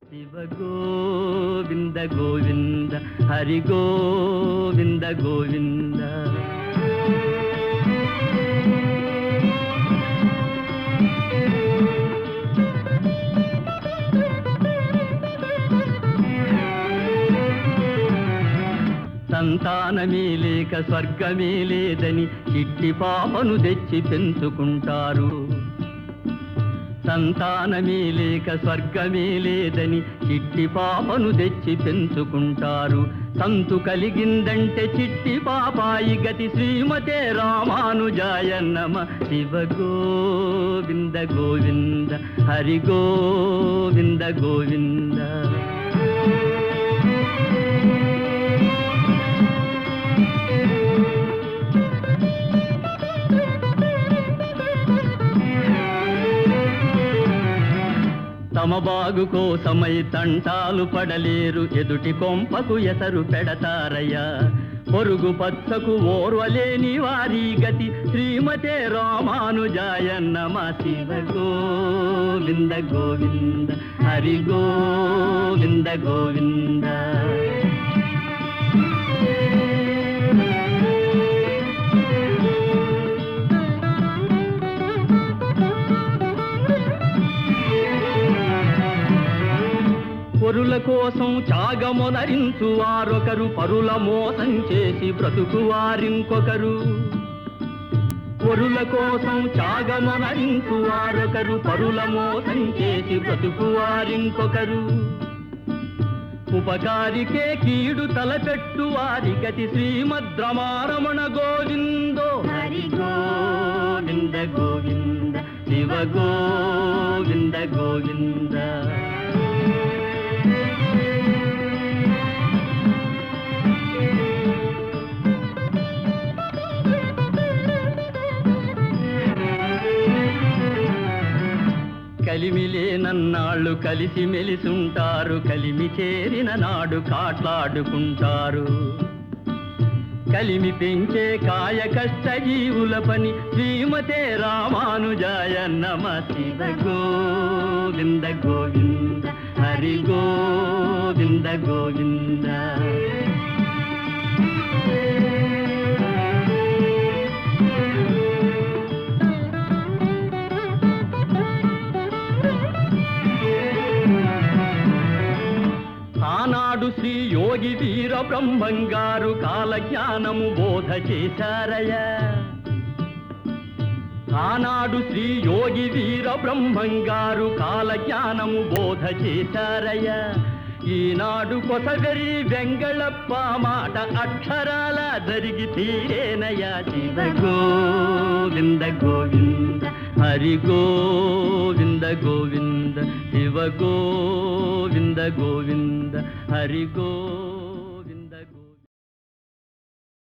శివ గోవింద గోవింద హరి గోవింద గోవింద సంతానమే లేక స్వర్గమే లేదని చిట్టి పాపను తెచ్చి పెంచుకుంటారు సంతానమే లేక స్వర్గమే లేదని చిట్టి పాపను తెచ్చి పెంచుకుంటారు సంతు కలిగిందంటే చిట్టి పాపాయి గతి శ్రీమతే రామానుజాయ నమ శివ గోవింద గోవింద హరి గోవింద గోవింద తమ బాగు కోసమై తంటాలు పడలేరు ఎదుటి కొంపకు ఎసరు పెడతారయ్యా పొరుగు పచ్చకు ఓర్వలేని వారి గతి శ్రీమతే రామానుజాయ నమ శివ గోవింద గోవింద హరి గోవింద గోవింద పొరుల కోసం త్యాగమునరించు వారొకరు పరుల మోసం చేసి బ్రతుకు వారింకొకరు పొరుల కోసం త్యాగమునరించు వారొకరు పరుల మోసం చేసి బ్రతుకు వారింకొకరు ఉపకారికే కీడు తలపెట్టు వారి గతి శ్రీమద్రమారమణ గోవిందో హరి గోవింద గోవింద శివ గోవింద గోవింద కలిమిలేనన్నాళ్ళు కలిసి మెలిసుంటారు కలిమి చేరిన నాడు కాట్లాడుకుంటారు కలిమి పెంచే కాయ కష్ట జీవుల పని శ్రీమతే రామానుజాయ నమ శివ గోవింద గోవింద హరి గోవింద గోవింద ఆనాడు శ్రీ యోగి వీర బ్రహ్మంగారు కాలజ్ఞానము బోధ చేశారయ్యా ఆనాడు శ్రీ యోగి వీర బ్రహ్మంగారు కాలజ్ఞానము బోధ చేశారయ్యా ఈనాడు కొసగరి వెంగళప్ప మాట అక్షరాల జరిగి తీరేనయా శివ గోవింద గోవింద హరి గోవింద గోవింద శివ గోవింద గోవింద హరి గో